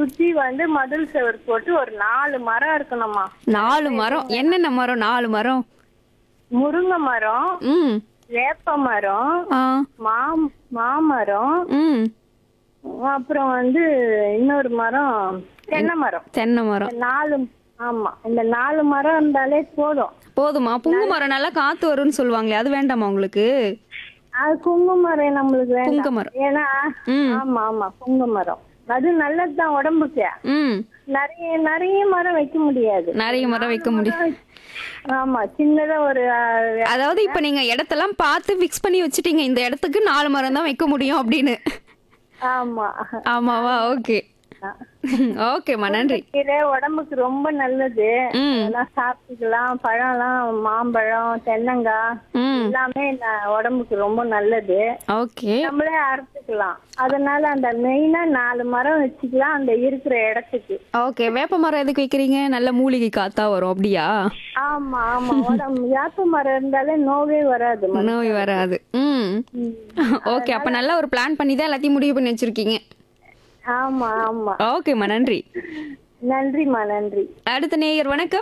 சுத்தி வந்து மதில் செவர் போட்டு ஒரு நாலு மரம் இருக்கணுமா நாலு மரம் என்னென்ன மரம் நாலு மரம் முருங்கை மரம் ம் வேப்ப மரம் ஆ மா மாமரம் ம் அப்புறம் வந்து இன்னொரு மரம் தென்னை மரம் தென்னை மரம் இந்த நாலு ஆமா இந்த நாலு மரம் இருந்தாலே போதும் போதுமா புங்கு மரம் நல்லா காத்து வரும்னு சொல்லுவாங்களே அது வேண்டாமா உங்களுக்கு அது குங்கு மரம் நம்மளுக்கு புங்க வேண்டாம் மரம் ஏன்னா ம் ஆமா ஆமா புங்க மரம் அது நல்லதுதான் உடம்புக்கு ம் நிறைய நிறைய மரம் வைக்க முடியாது நிறைய மரம் வைக்க முடியும் ஆமா சின்னதா ஒரு அஹ், அதாவது இப்ப நீங்க இடத்தெல்லாம் பார்த்து ஃபிக்ஸ் பண்ணி வச்சுட்டீங்க இந்த இடத்துக்கு நாலு மரம் தான் வைக்க முடியும் அப்படின்னு ஆமா ஆமாவா ஓகே ஓகேம்மா நன்றி கீரை உடம்புக்கு ரொம்ப நல்லது ம் அதெல்லாம் சாப்பிட்டுக்கலாம் பழம்லாம் மாம்பழம் தென்னங்காய் ம் எல்லாமே ந- உடம்புக்கு ரொம்ப நல்லது ஓகே நம்மளே அறுத்துக்கலாம் அதனால அந்த மெயினா நாலு மரம் வச்சுக்கலாம் அந்த இருக்கிற இடத்துக்கு ஓகே வேப்ப மரம் எதுக்கு வைக்கிறீங்க நல்ல மூலிகை காத்தா வரும் அப்படியா ஆமா ஆமா உடம்பு வேப்ப மரம் இருந்தாலே நோவே வராது நோய் வராது ம் ம். ஓகே அப்ப நல்லா ஒரு பிளான் பண்ணி தான் எல்லாத்தையும் முடிவு பண்ணி வச்சிருக்கீங்க ஆமா ஆமா ஓகேம்மா நன்றி நன்றிம்மா நன்றி அடுத்த நேயர் வணக்கம்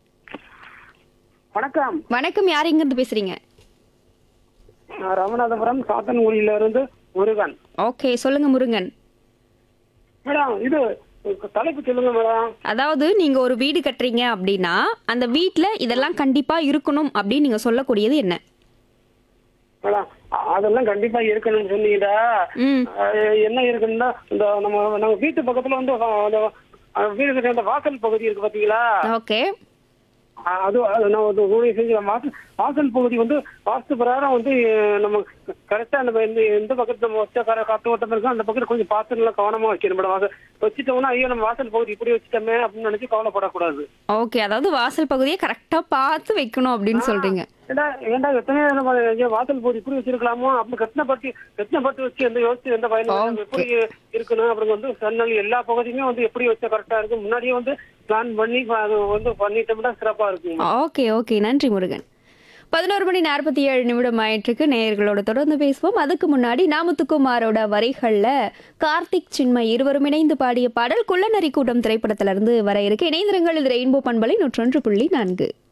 வணக்கம் வணக்கம் யார் இங்க இருந்து பேசுறீங்க நான் ராமநாதபுரம் சாத்தன்குடியில இருந்து முருகன் ஓகே சொல்லுங்க முருகன் மேடம் இது தலைப்பு சொல்லுங்க மேடம் அதாவது நீங்க ஒரு வீடு கட்டுறீங்க அப்படின்னா அந்த வீட்ல இதெல்லாம் கண்டிப்பா இருக்கணும் அப்படின்னு நீங்க சொல்லக்கூடியது என்ன மேடம் அ- அதெல்லாம் கண்டிப்பா இருக்கணும்னு சொன்னீங்கடா ம் அஹ், என்ன இருக்குன்னா இந்த நம்ம நம்ம வீட்டு பக்கத்துல வந்து அஹ், அந்த அஹ், வீடு கட்டுற அந்த வாசல் பகுதி இருக்கு பாத்தீங்களா ஓகே அஹ், அது அது நான் ஒரு ஊழிய செஞ்ச வாசல் வாசல் பகுதி வந்து வாஸ்து பிரகாரம் வந்து அஹ், நம்ம கரெக்டா நம்ம எந்த எந்த பக்கத்துல நம்ம வச்ச கர காத்து ஓட்டம் இருக்கோ அந்த பக்கத்துல கொஞ்சம் பார்த்து நல்லா கவனமா வைக்கணும் மேடம் வாசல் வச்சுட்டோம்னா ஐயோ நம்ம வாசல் பகுதி இப்படி வச்சுட்டோமே அப்படின்னு நினைச்சு கவலைப்படக்கூடாது ஓகே அதாவது வாசல் பகுதியை கரெக்டா பார்த்து வைக்கணும் அப்படின்னு சொல்றீங்க ஏண்டா ஏண்டா எத்தனை நம்ம ஐயோ, வாசல் போட்டு இப்படி வச்சிருக்கலாமோ அப்படி கட்டின பட்டி கட்டின பட்டு வச்சு எந்த யோசிச்சு எந்த பயனும் Okay. எப்படி இருக்கணும் அப்புறம் வந்து சன்னல் எல்லா பகுதியுமே வந்து எப்படி வச்சா கரெக்டா இருக்கும் முன்னாடியே வந்து பிளான் பண்ணி அது வந்து பண்ணிட்டோம்னா சிறப்பா இருக்கும் ஓகே ஓகே நன்றி முருகன் பதினோரு மணி நாற்பத்தி ஏழு நிமிடம் ஆயிற்றுக்கு நேயர்களோட தொடர்ந்து பேசுவோம் அதுக்கு முன்னாடி நாமத்துக்குமாரோட வரிகள்ல கார்த்திக் சின்மய் இருவரும் இணைந்து பாடிய பாடல் குள்ளநரி கூட்டம் திரைப்படத்திலிருந்து வர இருக்கு இணைந்திருங்கள் இது ரெயின்போ பண்பலை நூற்றொன்று புள்ளி நான்கு